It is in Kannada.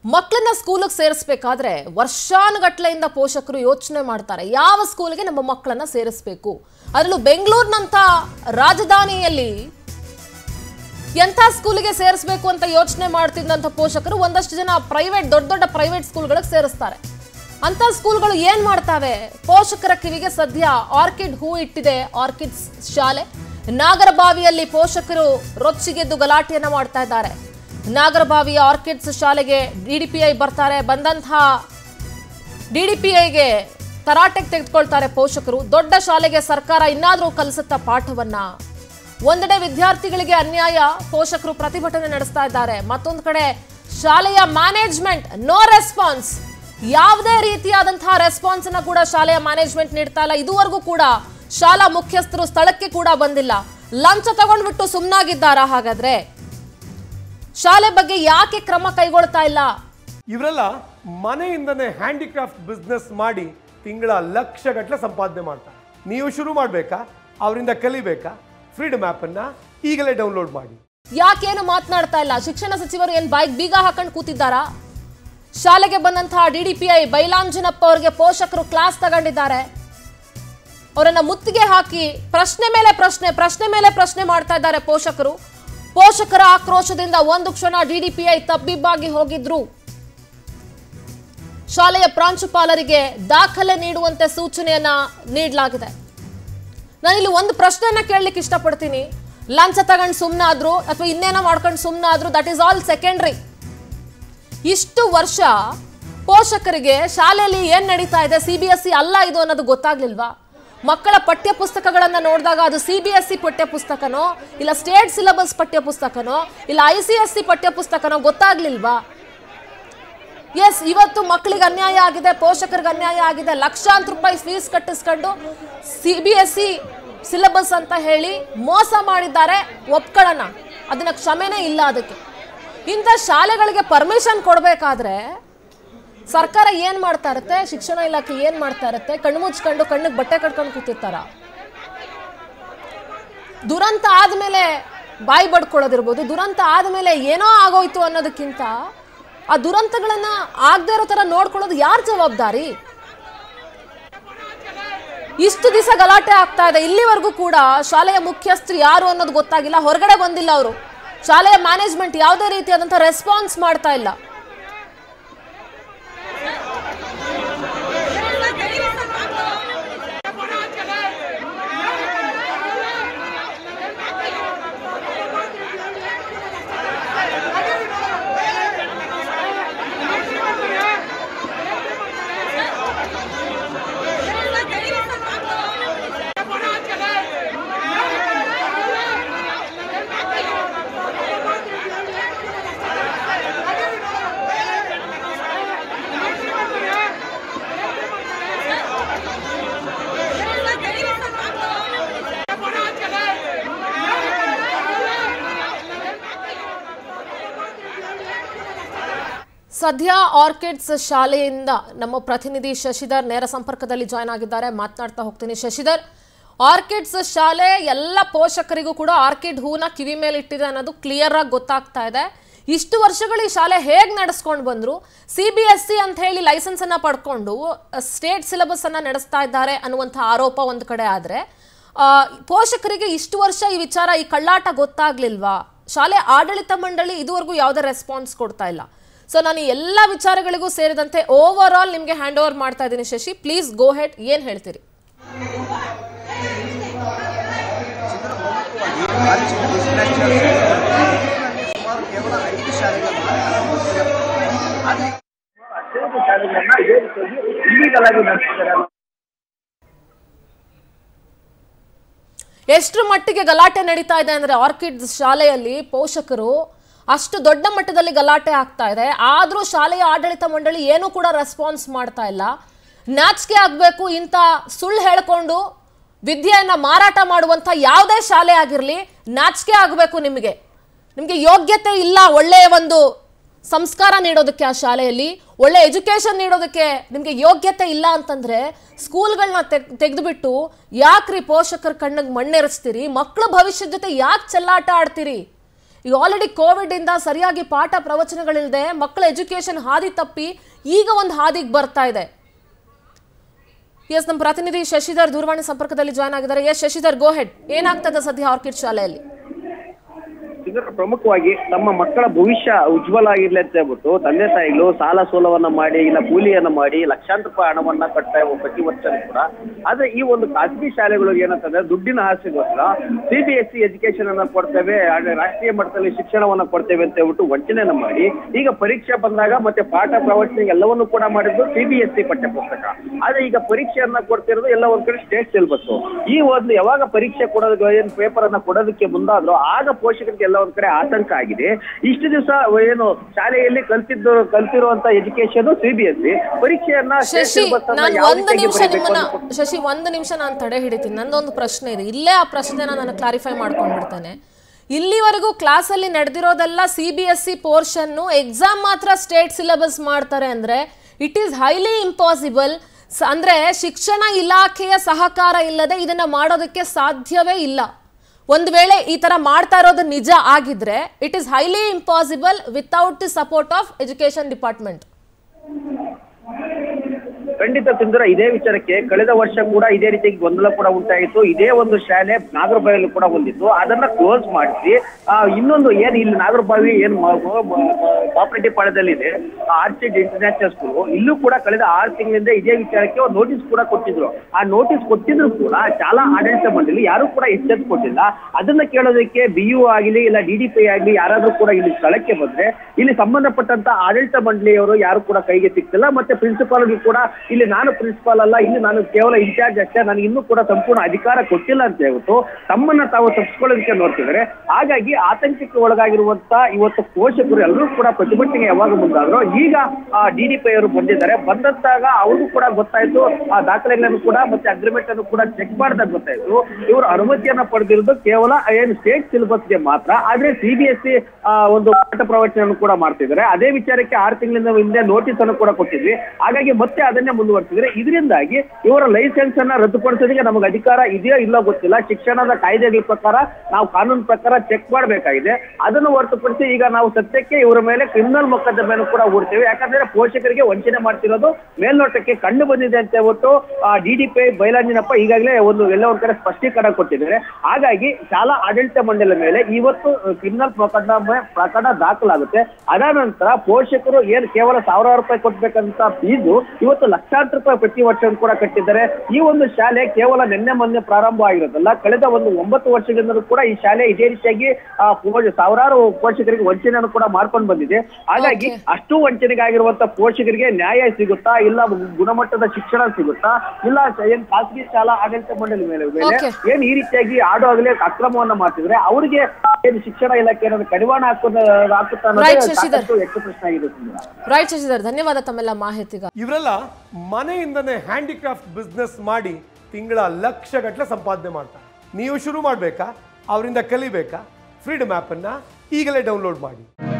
ಮಕ್ಕಳನ್ನ ಸ್ಕೂಲಿಗೆ ಸೇರಿಸ್ಬೇಕಾದ್ರೆ ವರ್ಷಾನುಗಟ್ಲೆಯಿಂದ ಪೋಷಕರು ಯೋಚನೆ ಮಾಡ್ತಾರೆ ಯಾವ ಸ್ಕೂಲ್ಗೆ ನಮ್ಮ ಮಕ್ಕಳನ್ನ ಸೇರಿಸ್ಬೇಕು ಅದರಲ್ಲೂ ಬೆಂಗಳೂರಿನಂತ ರಾಜಧಾನಿಯಲ್ಲಿ ಎಂಥ ಸ್ಕೂಲಿಗೆ ಸೇರಿಸ್ಬೇಕು ಅಂತ ಯೋಚನೆ ಮಾಡ್ತಿದ್ದಂಥ ಪೋಷಕರು ಒಂದಷ್ಟು ಜನ ಪ್ರೈವೇಟ್ ದೊಡ್ಡ ದೊಡ್ಡ ಪ್ರೈವೇಟ್ ಸ್ಕೂಲ್ಗಳಿಗೆ ಸೇರಿಸ್ತಾರೆ ಅಂತ ಸ್ಕೂಲ್ಗಳು ಏನ್ ಮಾಡ್ತಾವೆ ಪೋಷಕರ ಕಿವಿಗೆ ಸದ್ಯ ಆರ್ಕಿಡ್ ಹೂ ಇಟ್ಟಿದೆ ಆರ್ಕಿಡ್ಸ್ ಶಾಲೆ ನಾಗರಬಾವಿಯಲ್ಲಿ ಪೋಷಕರು ರೊಚ್ಚಿಗೆದ್ದು ಗಲಾಟೆಯನ್ನ ಮಾಡ್ತಾ ಇದ್ದಾರೆ ನಾಗರಬಾವಿಯ ಆರ್ಕಿಡ್ಸ್ ಶಾಲೆಗೆ ಡಿಡಿಪಿಐ ಬರ್ತಾರೆ ಬಂದಂತಹ ಡಿಡಿಪಿಐಗೆ ತರಾಟೆಗೆ ತೆಗೆದುಕೊಳ್ತಾರೆ ಪೋಷಕರು ದೊಡ್ಡ ಶಾಲೆಗೆ ಸರ್ಕಾರ ಇನ್ನಾದರೂ ಕಲಿಸುತ್ತಾ ಪಾಠವನ್ನ ಒಂದೆಡೆ ವಿದ್ಯಾರ್ಥಿಗಳಿಗೆ ಅನ್ಯಾಯ ಪೋಷಕರು ಪ್ರತಿಭಟನೆ ನಡೆಸ್ತಾ ಇದ್ದಾರೆ ಮತ್ತೊಂದು ಕಡೆ ಶಾಲೆಯ ಮ್ಯಾನೇಜ್ಮೆಂಟ್ ನೋ ರೆಸ್ಪಾನ್ಸ್ ಯಾವುದೇ ರೀತಿಯಾದಂತಹ ರೆಸ್ಪಾನ್ಸ್ ಅನ್ನ ಕೂಡ ಶಾಲೆಯ ಮ್ಯಾನೇಜ್ಮೆಂಟ್ ನೀಡ್ತಾ ಇಲ್ಲ ಇದುವರೆಗೂ ಕೂಡ ಶಾಲಾ ಮುಖ್ಯಸ್ಥರು ಸ್ಥಳಕ್ಕೆ ಕೂಡ ಬಂದಿಲ್ಲ ಲಂಚ ತಗೊಂಡ್ಬಿಟ್ಟು ಸುಮ್ಮನಾಗಿದ್ದಾರಾ ಹಾಗಾದ್ರೆ ಶಾಲೆ ಬಗ್ಗೆ ಯಾಕೆ ಕ್ರಮ ಕೈಗೊಳ್ತಾ ಇಲ್ಲ ಇವರೆಲ್ಲ ಮನೆಯಿಂದನೇ ಹ್ಯಾಂಡಿಕ್ರಾಫ್ಟ್ ಬಿಸ್ನೆಸ್ ಮಾಡಿ ತಿಂಗಳ ಲಕ್ಷ ಗಟ್ಟಲೆ ಸಂಪಾದನೆ ಮಾಡ್ತಾರೆ ನೀವು ಶುರು ಮಾಡಬೇಕಾ ಅವರಿಂದ ಕಲಿಬೇಕಾ ಫ್ರೀಡಮ್ ಆ್ಯಪನ್ನು ಈಗಲೇ ಡೌನ್ಲೋಡ್ ಮಾಡಿ ಯಾಕೇನು ಮಾತನಾಡ್ತಾ ಇಲ್ಲ ಶಿಕ್ಷಣ ಸಚಿವರು ಏನ್ ಬೈಕ್ ಬೀಗ ಹಾಕೊಂಡು ಕೂತಿದ್ದಾರಾ ಶಾಲೆಗೆ ಬಂದಂತಹ ಡಿಡಿಪಿಐ ಬೈಲಾಂಜನಪ್ಪ ಅವರಿಗೆ ಪೋಷಕರು ಕ್ಲಾಸ್ ತಗೊಂಡಿದ್ದಾರೆ ಅವರನ್ನ ಮುತ್ತಿಗೆ ಹಾಕಿ ಪ್ರಶ್ನೆ ಮೇಲೆ ಪ್ರಶ್ನೆ ಪ್ರಶ್ನೆ ಮೇಲೆ ಪ್ರಶ್ನೆ ಮಾಡ್ತಾ ಇದ್ದಾರೆ ಪೋಷಕರು ಪೋಷಕರ ಆಕ್ರೋಶದಿಂದ ಒಂದು ಕ್ಷಣ ಡಿಡಿಪಿಐ ತಬ್ಬಿಬ್ಬಾಗಿ ಹೋಗಿದ್ರು ಶಾಲೆಯ ಪ್ರಾಂಶುಪಾಲರಿಗೆ ದಾಖಲೆ ನೀಡುವಂತೆ ಸೂಚನೆಯನ್ನ ನೀಡಲಾಗಿದೆ ನಾನಿಲ್ಲಿ ಒಂದು ಪ್ರಶ್ನೆಯನ್ನ ಕೇಳಲಿಕ್ಕೆ ಇಷ್ಟಪಡ್ತೀನಿ ಲಂಚ ತಗೊಂಡು ಸುಮ್ಮನಾದ್ರು ಅಥವಾ ಇನ್ನೇನೋ ಮಾಡ್ಕೊಂಡು ಸುಮ್ಮನಾದ್ರು ದಟ್ ಈಸ್ ಆಲ್ ಸೆಕೆಂಡ್ರಿ ಇಷ್ಟು ವರ್ಷ ಪೋಷಕರಿಗೆ ಶಾಲೆಯಲ್ಲಿ ಏನ್ ನಡೀತಾ ಇದೆ ಸಿ ಬಿ ಎಸ್ ಸಿ ಅಲ್ಲ ಇದು ಅನ್ನೋದು ಗೊತ್ತಾಗ್ಲಿಲ್ವಾ ಮಕ್ಕಳ ಪಠ್ಯ ಪುಸ್ತಕಗಳನ್ನ ನೋಡಿದಾಗ ಅದು ಸಿ ಬಿ ಎಸ್ ಸಿ ಪಠ್ಯ ಪುಸ್ತಕನೋ ಇಲ್ಲ ಸ್ಟೇಟ್ ಸಿಲೆಬಸ್ ಪಠ್ಯ ಪುಸ್ತಕನೋ ಇಲ್ಲ ಐ ಸಿ ಎಸ್ ಸಿ ಪಠ್ಯ ಪುಸ್ತಕನೋ ಗೊತ್ತಾಗ್ಲಿಲ್ವಾ ಎಸ್ ಇವತ್ತು ಮಕ್ಕಳಿಗೆ ಅನ್ಯಾಯ ಆಗಿದೆ ಪೋಷಕರಿಗೆ ಅನ್ಯಾಯ ಆಗಿದೆ ಲಕ್ಷಾಂತರ ರೂಪಾಯಿ ಫೀಸ್ ಕಟ್ಟಿಸ್ಕೊಂಡು C B S C syllabus ಅಂತ ಹೇಳಿ ಮೋಸ ಮಾಡಿದ್ದಾರೆ ಒಪ್ಕೊಳ್ಳೋಣ ಅದನ್ನ ಕ್ಷಮೆನೇ ಇಲ್ಲ ಅದಕ್ಕೆ ಇಂಥ ಶಾಲೆಗಳಿಗೆ ಪರ್ಮಿಷನ್ ಕೊಡಬೇಕಾದ್ರೆ ಸರ್ಕಾರ ಏನ್ ಮಾಡ್ತಾ ಇರುತ್ತೆ ಶಿಕ್ಷಣ ಇಲಾಖೆ ಏನ್ ಮಾಡ್ತಾ ಇರುತ್ತೆ ಕಣ್ಣು ಮುಚ್ಕೊಂಡು ಕಣ್ಣಿಗೆ ಬಟ್ಟೆ ಕಟ್ಕೊಂಡು ಕೂತಿರ್ತಾರ ದುರಂತ ಆದ್ಮೇಲೆ ಬಾಯಿ ಬಡ್ಕೊಳ್ಳೋದಿರ್ಬೋದು ದುರಂತ ಆದ್ಮೇಲೆ ಏನೋ ಆಗೋಯ್ತು ಅನ್ನೋದಕ್ಕಿಂತ ಆ ದುರಂತಗಳನ್ನ ಆಗದೆ ಇರೋ ತರ ನೋಡ್ಕೊಳ್ಳೋದು ಯಾರ ಜವಾಬ್ದಾರಿ ಇಷ್ಟು ದಿವಸ ಗಲಾಟೆ ಆಗ್ತಾ ಇದೆ ಇಲ್ಲಿವರೆಗೂ ಕೂಡ ಶಾಲೆಯ ಮುಖ್ಯಸ್ಥರು ಯಾರು ಅನ್ನೋದು ಗೊತ್ತಾಗಿಲ್ಲ ಹೊರಗಡೆ ಬಂದಿಲ್ಲ ಅವರು ಶಾಲೆಯ ಮ್ಯಾನೇಜ್ಮೆಂಟ್ ಯಾವುದೇ ರೀತಿಯಾದಂಥ ರೆಸ್ಪಾನ್ಸ್ ಮಾಡ್ತಾ ಇಲ್ಲ ಸದ್ಯ ಆರ್ಕಿಡ್ಸ್ ಶಾಲೆಯಿಂದ ನಮ್ಮ ಪ್ರತಿನಿಧಿ ಶಶಿಧರ್ ನೇರ ಸಂಪರ್ಕದಲ್ಲಿ ಜಾಯ್ನ್ ಆಗಿದ್ದಾರೆ ಮಾತನಾಡ್ತಾ ಹೋಗ್ತೀನಿ ಶಶಿಧರ್ ಆರ್ಕಿಡ್ಸ್ ಶಾಲೆ ಎಲ್ಲ ಪೋಷಕರಿಗೂ ಕೂಡ ಆರ್ಕಿಡ್ ಹೂನ ಕಿವಿ ಮೇಲೆ ಇಟ್ಟಿದೆ ಅನ್ನೋದು ಕ್ಲಿಯರ್ ಆಗಿ ಗೊತ್ತಾಗ್ತಾ ಇದೆ ಇಷ್ಟು ವರ್ಷಗಳು ಈ ಶಾಲೆ ಹೇಗೆ ನಡೆಸ್ಕೊಂಡು ಬಂದ್ರು ಸಿ ಬಿ ಎಸ್ ಸಿ ಅಂತ ಹೇಳಿ ಲೈಸೆನ್ಸ್ ಅನ್ನ ಪಡ್ಕೊಂಡು ಸ್ಟೇಟ್ ಸಿಲೆಬಸ್ ಅನ್ನ ನಡೆಸ್ತಾ ಇದ್ದಾರೆ ಅನ್ನುವಂಥ ಆರೋಪ ಒಂದು ಕಡೆ ಆದ್ರೆ ಆ, ಪೋಷಕರಿಗೆ ಇಷ್ಟು ವರ್ಷ ಈ ವಿಚಾರ ಈ ಕಳ್ಳಾಟ ಗೊತ್ತಾಗ್ಲಿಲ್ವಾ ಶಾಲೆ ಆಡಳಿತ ಮಂಡಳಿ ಇದುವರೆಗೂ ಯಾವುದೇ ರೆಸ್ಪಾನ್ಸ್ ಕೊಡ್ತಾ ಇಲ್ಲ ಸೊ ನಾನು ಈ ಎಲ್ಲ ವಿಚಾರಗಳಿಗೂ ಸೇರಿದಂತೆ ಓವರ್ ಆಲ್ ನಿಮಗೆ ಹ್ಯಾಂಡ್ ಓವರ್ ಮಾಡ್ತಾ ಇದ್ದೀನಿ ಶಶಿ ಪ್ಲೀಸ್ ಗೋ ಹೆಡ್ ಏನ್ ಹೇಳ್ತೀರಿ ಸುಮಾರು ಕೇವಲ ಐದು ಶಾಲೆಗಳು ಮಾತ್ರ ಆದರೆ ಹದಿನೈದು ಶಾಲೆಗಳನ್ನ ಇದೇ ರೀತಿಯಾಗಿ ಇಲ್ಲಿಗಲ್ ಆಗಿ ನಡೆಸಿದ್ದಾರೆ ಎಷ್ಟರ ಮಟ್ಟಿಗೆ ಗಲಾಟೆ ನಡೀತಾ ಇದೆ ಅಂದ್ರೆ ಆರ್ಕಿಡ್ ಶಾಲೆಯಲ್ಲಿ ಪೋಷಕರು ಅಷ್ಟು ದೊಡ್ಡ ಮಟ್ಟದಲ್ಲಿ ಗಲಾಟೆ ಆಗ್ತಾ ಇದೆ ಆದ್ರೂ ಶಾಲೆಯ ಆಡಳಿತ ಮಂಡಳಿ ಏನೂ ಕೂಡ ರೆಸ್ಪಾನ್ಸ್ ಮಾಡ್ತಾ ಇಲ್ಲ ನಾಚಿಕೆ ಆಗ್ಬೇಕು ಇಂಥ ಸುಳ್ಳು ಹೇಳ್ಕೊಂಡು ವಿದ್ಯೆಯನ್ನ ಮಾರಾಟ ಮಾಡುವಂತ ಯಾವುದೇ ಶಾಲೆ ಆಗಿರಲಿ ನಾಚಿಕೆ ಆಗಬೇಕು ನಿಮಗೆ ನಿಮಗೆ ಯೋಗ್ಯತೆ ಇಲ್ಲ ಒಳ್ಳೆಯ ಒಂದು ಸಂಸ್ಕಾರ ನೀಡೋದಕ್ಕೆ ಆ ಶಾಲೆಯಲ್ಲಿ ಒಳ್ಳೆ ಎಜುಕೇಶನ್ ನೀಡೋದಕ್ಕೆ ನಿಮಗೆ ಯೋಗ್ಯತೆ ಇಲ್ಲ ಅಂತಂದ್ರೆ ಸ್ಕೂಲ್ಗಳನ್ನ ತೆಗೆದುಬಿಟ್ಟು ಯಾಕ್ರಿ ಪೋಷಕರ ಕಣ್ಣಿಗೆ ಮಣ್ಣೆರಚ್ತೀರಿ ಮಕ್ಕಳ ಭವಿಷ್ಯದ ಜೊತೆ ಯಾಕೆ ಚೆಲ್ಲಾಟ ಆಡ್ತೀರಿ ಈಗ ಆಲ್ರೆಡಿ ಕೋವಿಡ್ ಇಂದ ಸರಿಯಾಗಿ ಪಾಠ ಪ್ರವಚನಗಳಿಲ್ಲದೆ ಮಕ್ಕಳ ಎಜುಕೇಶನ್ ಹಾದಿ ತಪ್ಪಿ ಈಗ ಒಂದು ಹಾದಿಗೆ ಬರ್ತಾ ಇದೆ ಎಸ್ ನಮ್ಮ ಪ್ರತಿನಿಧಿ ಶಶಿಧರ್ ದೂರವಾಣಿ ಸಂಪರ್ಕದಲ್ಲಿ ಜಾಯ್ನ್ ಆಗಿದ್ದಾರೆ ಎಸ್ ಶಶಿಧರ್ ಗೋ ಹೆಡ್ ಏನಾಗ್ತದೆ ಸದ್ಯ ಆರ್ಕಿಡ್ ಶಾಲೆಯಲ್ಲಿ ಇದರ ಪ್ರಮುಖವಾಗಿ ತಮ್ಮ ಮಕ್ಕಳ ಭವಿಷ್ಯ ಉಜ್ವಲ ಆಗಿರ್ಲಿ ಅಂತ ಹೇಳ್ಬಿಟ್ಟು ತಂದೆ ತಾಯಿಗಳು ಸಾಲ ಸೋಲವನ್ನ ಮಾಡಿ ಇಲ್ಲ ಕೂಲಿಯನ್ನ ಮಾಡಿ ಲಕ್ಷಾಂತರ ರೂಪಾಯಿ ಹಣವನ್ನ ಕಟ್ತಾ ಇವು ಪ್ರತಿ ವರ್ಷನೂ ಕೂಡ ಆದ್ರೆ ಈ ಒಂದು ಖಾಸಗಿ ಶಾಲೆಗಳು ಏನಂತಂದ್ರೆ ದುಡ್ಡಿನ ಆಸೆಗೋಸ್ಕರ C B S C education ಅನ್ನ ಕೊಡ್ತೇವೆ ಹಾಗೆ ರಾಷ್ಟ್ರೀಯ ಮಟ್ಟದಲ್ಲಿ ಶಿಕ್ಷಣವನ್ನ ಕೊಡ್ತೇವೆ ಅಂತ ಹೇಳ್ಬಿಟ್ಟು ವಂಚನೆಯನ್ನ ಮಾಡಿ ಈಗ ಪರೀಕ್ಷೆ ಬಂದಾಗ ಮತ್ತೆ ಪಾಠ ಪ್ರವಚನ ಎಲ್ಲವನ್ನೂ ಕೂಡ ಮಾಡಿದ್ದು ಸಿ ಬಿ ಎಸ್ ಸಿ ಪಠ್ಯ ಪುಸ್ತಕ ಆದ್ರೆ ಈಗ ಪರೀಕ್ಷೆಯನ್ನ ಕೊಡ್ತಿರೋದು ಎಲ್ಲ ಒಂದ್ ಕಡೆ ಸ್ಟೇಟ್ ಸಿಲೆಬಸ್ ಈ ಒಂದು ಯಾವಾಗ ಪರೀಕ್ಷೆ ಕೊಡೋದಕ್ಕೆ ಏನ್ ಪೇಪರ್ ಅನ್ನ ಕೊಡೋದಕ್ಕೆ ಮುಂದಾದ್ರೂ ಆಗ ಪೋಷಕರಿಗೆ ಎಲ್ಲ ಒಂದ್ ಕಡೆ ಆತಂಕ ಆಗಿದೆ ಇಷ್ಟು ದಿವಸ ಏನು ಶಾಲೆಯಲ್ಲಿ ಕಲ್ತಿದ್ದು ಕಲ್ತಿರುವಂತ education C B S C ಪರೀಕ್ಷೆಯನ್ನ state ಶಶಿ syllabus ಅನ್ನ ನಾನು ಯಾವ ಒಂದು ರೀತಿಯಾಗಿ ನಿಮಿಷ ಬರೀಬೇಕು ನಿಮ್ಮನ್ನ ಅನ್ನೋ- ಶಶಿ ಒಂದು ನಿಮಿಷ ನಾನು ತಡೆ ಹಿಡಿತೀನಿ ನಂದೊಂದು ಪ್ರಶ್ನೆ ಇದೆ ಇಲ್ಲೇ ಆ ಪ್ರಶ್ನೆನ ನಾನು ಕ್ಲಾರಿಫೈ ಮಾಡ್ಕೊಂಡ್ಬಿಡ್ತೇನೆ ಇಲ್ಲಿವರೆಗೂ ಕ್ಲಾಸಲ್ಲಿ ನಡೆದಿರೋದೆಲ್ಲ C B S C portion exam ಮಾತ್ರ ಸ್ಟೇಟ್ ಸಿಲೆಬಸ್ ಮಾಡ್ತಾರೆ ಅಂದ್ರೆ ಇಟ್ ಈಸ್ ಹೈಲಿ ಇಂಪಾಸಿಬಲ್ ಅಂದ್ರೆ ಶಿಕ್ಷಣ ಇಲಾಖೆಯ ಸಹಕಾರ ಇಲ್ಲದೆ ಇದನ್ನ ಮಾಡೋದಕ್ಕೆ ಸಾಧ್ಯವೇ ಇಲ್ಲ ಒಂದು ವೇಳೆ ಈ ತರ ಮಾಡ್ತಾ ಇರೋದು ನಿಜ ಆಗಿದ್ರೆ it is highly impossible without the support of education department ಖಂಡಿತ ಸುಂದರ ಇದೇ ವಿಚಾರಕ್ಕೆ ಕಳೆದ ವರ್ಷ ಕೂಡ ಇದೇ ರೀತಿ ಗೊಂದಲ ಕೂಡ ಉಂಟಾಯಿತು ಇದೇ ಒಂದು ಶಾಲೆ ನಾಗರಬಾವಿಯಲ್ಲಿ ಕೂಡ ಹೊಂದಿತ್ತು ಅದನ್ನ ಕ್ಲೋಸ್ ಮಾಡಿಸಿ ಆ, ಇನ್ನೊಂದು ಏನ್ ಇಲ್ಲಿ ನಾಗರಬಾವಿ ಏನ್ ಕೋಆಪರೇಟಿವ್ ಪಾಳ್ಯದಲ್ಲಿದೆ ಆರ್ಚಿಡ್ ಇಂಟರ್ನ್ಯಾಷನಲ್ ಸ್ಕೂಲ್ ಇಲ್ಲೂ ಕೂಡ ಕಳೆದ ಆರು ತಿಂಗಳಿಂದ ಇದೇ ವಿಚಾರಕ್ಕೆ ಒಂದು ನೋಟಿಸ್ ಕೂಡ ಕೊಟ್ಟಿದ್ರು ಆ ನೋಟಿಸ್ ಕೊಟ್ಟಿದ್ರು ಕೂಡ ಶಾಲಾ ಆಡಳಿತ ಮಂಡಳಿ ಯಾರು ಕೂಡ ಎಚ್ಚೆತ್ತು ಕೊಟ್ಟಿಲ್ಲ ಅದನ್ನ ಕೇಳೋದಕ್ಕೆ ಬಿ ಯು ಆಗಲಿ ಇಲ್ಲ ಡಿ ಡಿ ಪಿ ಆಗಲಿ ಯಾರಾದ್ರೂ ಕೂಡ ಇಲ್ಲಿ ಸ್ಥಳಕ್ಕೆ ಬಂದ್ರೆ ಇಲ್ಲಿ ಸಂಬಂಧಪಟ್ಟಂತ ಆಡಳಿತ ಮಂಡಳಿಯವರು ಯಾರು ಕೂಡ ಕೈಗೆ ಸಿಗ್ತಿಲ್ಲ ಮತ್ತೆ ಪ್ರಿನ್ಸಿಪಾಲ್ ಕೂಡ ಇಲ್ಲಿ ನಾನು ಪ್ರಿನ್ಸಿಪಾಲ್ ಅಲ್ಲ ಇಲ್ಲಿ ನಾನು ಕೇವಲ ಇನ್ಚಾರ್ಜ್ ಅಷ್ಟೇ ನನಗೆ ಇನ್ನೂ ಕೂಡ ಸಂಪೂರ್ಣ ಅಧಿಕಾರ ಕೊಟ್ಟಿಲ್ಲ ಅಂತ ಹೇಳ್ಬಿಟ್ಟು ತಮ್ಮನ್ನ ತಾವು ತಪ್ಪಿಸ್ಕೊಳ್ಳೋದಕ್ಕೆ ನೋಡ್ತಿದ್ದಾರೆ ಹಾಗಾಗಿ ಆತಂಕಕ್ಕೆ ಒಳಗಾಗಿರುವಂತ ಇವತ್ತು ಪೋಷಕರು ಎಲ್ಲರೂ ಕೂಡ ಪ್ರತಿಭಟನೆಗೆ ಯಾವಾಗ ಮುಂದಾದ್ರು ಈಗ ಡಿ ಡಿ ಪಿ ಅವರು ಬಂದಿದ್ದಾರೆ ಬಂದಂತಾಗ ಅವ್ರಿಗೂ ಕೂಡ ಗೊತ್ತಾಯ್ತು ಆ ದಾಖಲೆಗಳನ್ನು ಕೂಡ ಮತ್ತೆ ಅಗ್ರಿಮೆಂಟ್ ಅನ್ನು ಕೂಡ ಚೆಕ್ ಮಾಡಿದಾಗ ಗೊತ್ತಾಯ್ತು ಇವರು ಅನುಮತಿಯನ್ನ ಪಡೆದಿರೋದು ಕೇವಲ ಏನು ಸ್ಟೇಟ್ ಸಿಲೆಬಸ್ಗೆ ಮಾತ್ರ ಆದ್ರೆ ಸಿ ಬಿ ಎಸ್ ಸಿ ಒಂದು ಪಾಠ ಪ್ರವಚನ ಕೂಡ ಮಾಡ್ತಿದ್ದಾರೆ ಅದೇ ವಿಚಾರಕ್ಕೆ ಆರು ತಿಂಗಳಿಂದ ಹಿಂದೆ ನೋಟಿಸ್ ಅನ್ನು ಕೂಡ ಕೊಟ್ಟಿದ್ವಿ ಹಾಗಾಗಿ ಮತ್ತೆ ಅದನ್ನೇ ಮುಂದುವರ್ಸಿದ್ರೆ ಇದರಿಂದಾಗಿ ಇವರ ಲೈಸೆನ್ಸ್ ಅನ್ನ ರದ್ದುಪಡಿಸೋದಕ್ಕೆ ನಮಗೆ ಅಧಿಕಾರ ಇದೆಯೋ ಇಲ್ಲೋ ಗೊತ್ತಿಲ್ಲ ಶಿಕ್ಷಣದ ಕಾಯ್ದೆಗಳ ಪ್ರಕಾರ ನಾವು ಕಾನೂನು ಪ್ರಕಾರ ಚೆಕ್ ಮಾಡಬೇಕಾಗಿದೆ ಅದನ್ನು ಹೊರತುಪಡಿಸಿ ಈಗ ನಾವು ಸತ್ಯಕ್ಕೆ ಇವರ ಮೇಲೆ ಕ್ರಿಮಿನಲ್ ಮೊಕದ್ದಮೆಯನ್ನು ಕೂಡ ಹೂಡ್ತೇವೆ ಯಾಕಂದ್ರೆ ಪೋಷಕರಿಗೆ ವಂಚನೆ ಮಾಡ್ತಿರೋದು ಮೇಲ್ನೋಟಕ್ಕೆ ಕಂಡು ಬಂದಿದೆ ಅಂತ ಹೇಳ್ಬಿಟ್ಟು ಡಿ ಡಿ ಪಿ ಬೈಲಾಂಜಿನಪ್ಪ ಈಗಾಗಲೇ ಒಂದು ಎಲ್ಲ ಒಂದ್ ಕಡೆ ಸ್ಪಷ್ಟೀಕರಣ ಕೊಟ್ಟಿದ್ದಾರೆ ಹಾಗಾಗಿ ಶಾಲಾ ಆಡಳಿತ ಮಂಡಳಿ ಮೇಲೆ ಇವತ್ತು ಕ್ರಿಮಿನಲ್ ಮೊಕದ್ದಮೆ ಪ್ರಕರಣ ದಾಖಲಾಗುತ್ತೆ ಅದಾದ ನಂತರ ಪೋಷಕರು ಏನು ಕೇವಲ ಸಾವಿರಾರು ರೂಪಾಯಿ ಕೊಡ್ಬೇಕಂತ ಫೀಸು ಇವತ್ತು ಲಕ್ಷಾಂತರ ರೂಪಾಯಿ ಪ್ರತಿ ವರ್ಷ ಕೂಡ ಕಟ್ಟಿದ್ದಾರೆ ಈ ಒಂದು ಶಾಲೆ ಕೇವಲ ನಿನ್ನೆ ಮೊನ್ನೆ ಪ್ರಾರಂಭ ಆಗಿರೋದಲ್ಲ ಕಳೆದ ಒಂದು ಒಂಬತ್ತು ವರ್ಷಗಳಿಂದಲೂ ಕೂಡ ಈ ಶಾಲೆ ಇದೇ ರೀತಿಯಾಗಿ ಆ, ಪೋ- ಸಾವಿರಾರು ಪೋಷಕರಿಗೆ ವಂಚನೆಯನ್ನು ಕೂಡ ಮಾಡ್ಕೊಂಡು ಬಂದಿದೆ ಹಾಗಾಗಿ Okay. ಅಷ್ಟು ವಂಚನೆಗಾಗಿರುವಂತ ಪೋಷಕರಿಗೆ ನ್ಯಾಯ ಸಿಗುತ್ತಾ ಇಲ್ಲ ಗುಣಮಟ್ಟದ ಶಿಕ್ಷಣ ಸಿಗುತ್ತಾ ಇಲ್ಲ ಏನ್ ಖಾಸಗಿ ಶಾಲಾ ಆಡಳಿತ ಮಂಡಳಿ ಮೇಲೆ ಮೇಲೆ Okay. ಏನ್ ಈ ರೀತಿಯಾಗಿ ಆಡುವಾಗಲೇ ಅಕ್ರಮವನ್ನ ಮಾಡ್ತಿದ್ರೆ ಅವರಿಗೆ ಏನು ಶಿಕ್ಷಣ ಇಲಾಖೆ ಏನಾದ್ರು ಕಡಿವಾಣ ಹಾಕೋದ ಹಾಕುತ್ತಾ Right, ಅನ್ನೋದೇ ಶಶಿಧರ್. ಸಾಕಷ್ಟು ಹೆಚ್ಚು ಪ್ರಶ್ನೆ ಆಗಿದೆ ಸುಂದರ. ರೈಟ್ ಶಶಿಧರ್ ಧನ್ಯವಾದ ತಮ್ಮೆಲ್ಲ ಮಾಹಿತಿಗ ಇವರೆಲ್ಲ ಮನೆಯಿಂದನೇ ಹ್ಯಾಂಡಿಕ್ರಾಫ್ಟ್ ಬಿಸ್ನೆಸ್ ಮಾಡಿ ತಿಂಗಳ ಲಕ್ಷ ಗಟ್ಟಲೆ ಸಂಪಾದನೆ ಮಾಡ್ತಾರೆ ನೀವು ಶುರು ಮಾಡಬೇಕಾ ಅವರಿಂದ ಕಲಿಬೇಕಾ ಫ್ರೀಡಮ್ ಆ್ಯಪನ್ನು ಈಗಲೇ ಡೌನ್ಲೋಡ್ ಮಾಡಿ